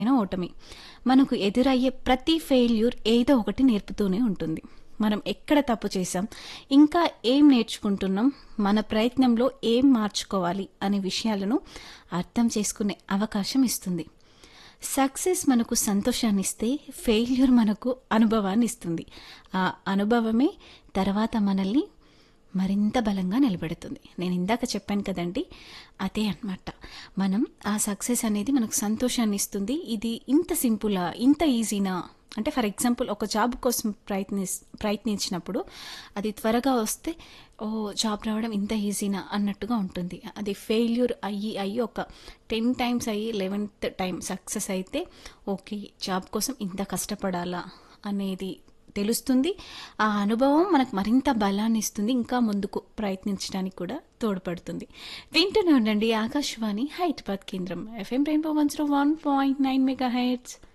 అయిన ఓటమి మనకు ఎదురయ్యే ప్రతి ఫెయిల్యూర్ ఏదో ఒకటి నేర్పుతూనే ఉంటుంది మనం ఎక్కడ తప్పు చేసాం ఇంకా ఏం నేర్చుకుంటున్నాం మన ప్రయత్నంలో ఏం మార్చుకోవాలి అనే విషయాలను అర్థం చేసుకునే అవకాశం ఇస్తుంది సక్సెస్ మనకు సంతోషాన్ని ఇస్తే ఫెయిల్యూర్ మనకు అనుభవాన్ని ఇస్తుంది ఆ అనుభవమే తర్వాత మనల్ని మరింత బలంగా నిలబెడుతుంది నేను ఇందాక చెప్పాను కదండి అదే అన్నమాట మనం ఆ సక్సెస్ అనేది మనకు సంతోషాన్ని ఇస్తుంది ఇది ఇంత సింపులా ఇంత ఈజీనా అంటే ఫర్ ఎగ్జాంపుల్ ఒక జాబ్ కోసం ప్రయత్ని ప్రయత్నించినప్పుడు అది త్వరగా వస్తే ఓ జాబ్ రావడం ఇంత ఈజీనా అన్నట్టుగా ఉంటుంది అది ఫెయిల్యూర్ అయ్యి అయ్యి ఒక టెన్ టైమ్స్ అయ్యి లెవెన్త్ టైం సక్సెస్ అయితే ఓకే జాబ్ కోసం ఇంత కష్టపడాలా అనేది తెలుస్తుంది ఆ అనుభవం మనకు మరింత బలాన్ని ఇస్తుంది ఇంకా ముందుకు ప్రయత్నించడానికి కూడా తోడ్పడుతుంది వింటూనే ఉండండి ఆకాశవాణి హైదరాబాద్ కేంద్రం FM rainbow one zero one point nine mega heights